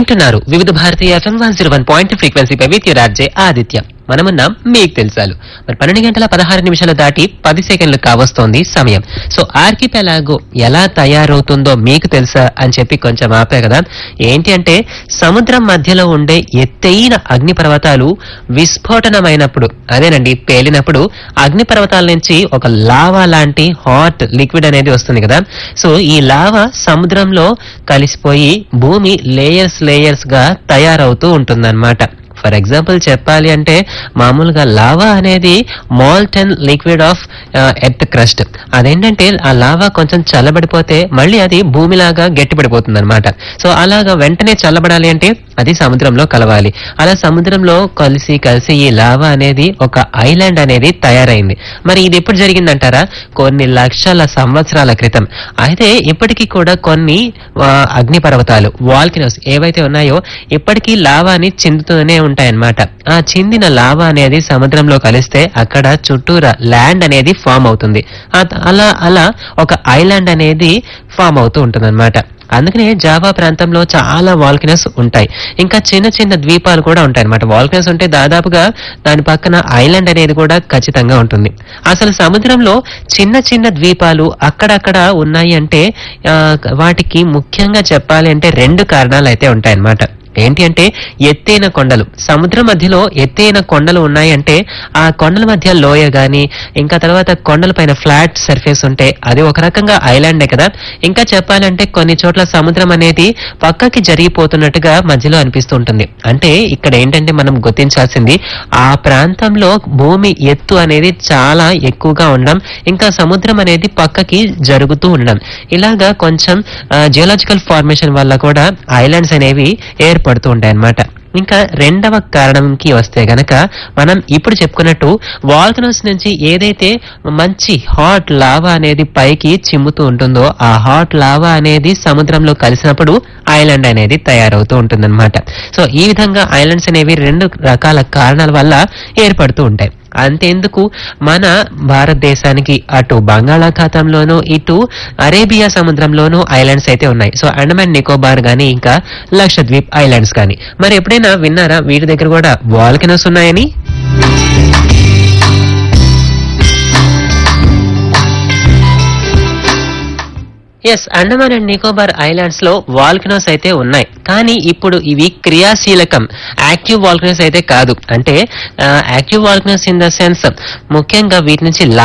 వింటున్నారు వివిధ భారతీయ FM one zero one point ఫ్రీక్వెన్సీపై విత్ రాజ్యే ఆదిత్య మనమున్నాం మీకు తెలుసాలు మరి పన్నెండు గంటల పదహారు నిమిషాలు దాటి పది సెకండ్లు కావస్తోంది సమయం సో ఆర్కిపెలాగో ఎలా తయారవుతుందో మీకు తెలుసా అని చెప్పి కొంచెం ఆపే కదా ఏంటి అంటే సముద్రం మధ్యలో ఉండే ఎత్తైన అగ్నిపర్వతాలు విస్ఫోటనమైనప్పుడు అదేనండి పేలినప్పుడు అగ్నిపర్వతాల నుంచి ఒక లావా లాంటి హాట్ లిక్విడ్ అనేది వస్తుంది కదా సో ఈ లావా సముద్రంలో కలిసిపోయి భూమి లేయర్స్ లేయర్స్ గా తయారవుతూ ఉంటుందన్నమాట ఫర్ ఎగ్జాంపుల్ చెప్పాలి అంటే మామూలుగా లావా అనేది molten liquid of earth crust అదేంటంటే ఆ లావా కొంచెం చల్లబడిపోతే మళ్ళీ అది భూమిలాగా గట్టిపడిపోతుంది అనమాట సో అలాగా వెంటనే చల్లబడాలి అంటే అది సముద్రంలో కలవాలి అలా సముద్రంలో కలిసి కలిసి ఈ లావా అనేది ఒక ఐలాండ్ అనేది తయారైంది మరి ఇది ఎప్పుడు జరిగిందంటారా కొన్ని లక్షల సంవత్సరాల క్రితం అయితే ఇప్పటికీ కూడా కొన్ని ఆ, అగ్నిపర్వతాలు వాల్కినోస్ ఏవైతే ఉన్నాయో ఇప్పటికీ లావాని చిందుతూనే ఉంటాయన్నమాట ఆ చిందిన లావా అనేది సముద్రంలో కలిస్తే అక్కడ చుట్టూరా ల్యాండ్ అనేది ఫామ్ అవుతుంది ఆ- అలా అలా ఒక ఐలాండ్ అనేది ఫామ్ అవుతూ ఉంటుంది అందుకనే జావా ప్రాంతంలో చాలా వాల్కినస్ ఉంటాయి ఇంకా చిన్న చిన్న ద్వీపాలు కూడా ఉంటాయి అనమాట వాల్కినస్ ఉంటే దాదాపుగా దాని పక్కన ఐలాండ్ అనేది కూడా ఖచ్చితంగా ఉంటుంది అసలు సముద్రంలో చిన్న చిన్న ద్వీపాలు అక్కడక్కడ ఉన్నాయి అంటే ఆ, వాటికి ముఖ్యంగా చెప్పాలి అంటే రెండు కారణాలు అయితే ఉంటాయన్నమాట ఏంటి అంటే ఎత్తైన కొండలు సముద్రం మధ్యలో ఎత్తైన కొండలు ఉన్నాయంటే ఆ కొండల మధ్య లోయ గాని ఇంకా తర్వాత కొండల పైన ఫ్లాట్ సర్ఫేస్ ఉంటే అది ఒక రకంగా ఐలాండే కదా ఇంకా చెప్పాలంటే కొన్ని చోట్ల సముద్రం అనేది పక్కకి జరిగిపోతున్నట్టుగా మధ్యలో అనిపిస్తూ ఉంటుంది అంటే ఇక్కడ ఏంటంటే మనం గుర్తించాల్సింది ఆ ప్రాంతంలో భూమి ఎత్తు అనేది చాలా ఎక్కువగా ఉండడం ఇంకా సముద్రం అనేది పక్కకి జరుగుతూ ఉండడం ఇలాగా కొంచెం జియోలాజికల్ ఫార్మేషన్ వల్ల కూడా ఐలాండ్స్ అనేవి ఏర్పడుతూ ఉంటాయి అన్నమాట ఇంకా రెండవ కారణంకి వస్తే గనక మనం ఇప్పుడు చెప్పుకున్నట్టు వాల్కనోస్ నుంచి ఏదైతే మంచి హాట్ లావా అనేది పైకి చిమ్ముతూ ఉంటుందో ఆ హాట్ లావా అనేది సముద్రంలో కలిసినప్పుడు ఐలాండ్ అనేది తయారవుతూ ఉంటుందన్నమాట సో ఈ విధంగా ఐలాండ్స్ అనేవి రెండు రకాల కారణాల వల్ల ఏర్పడుతూ ఉంటాయి అంతేందుకు మన భారతదేశానికి అటు బంగాళాఖాతంలోనూ ఇటు అరేబియా సముద్రంలోనూ ఐలాండ్స్ అయితే ఉన్నాయి సో అండమాన్ నికోబార్ గానీ ఇంకా లక్షద్వీప్ ఐలాండ్స్ కానీ మరి ఎప్పుడైనా విన్నారా వీటి దగ్గర కూడా వాల్కెనోస్ ఉన్నాయని yes Andaman and Nicobar islands లో వాల్కనోస్ అయితే ఉన్నాయి కానీ ఇప్పుడు ఇవి క్రియాశీలకం యాక్టివ్ వాల్కనోస్ అయితే కాదు అంటే active volcanoes in the sense ముఖ్యంగా వీటి నుంచి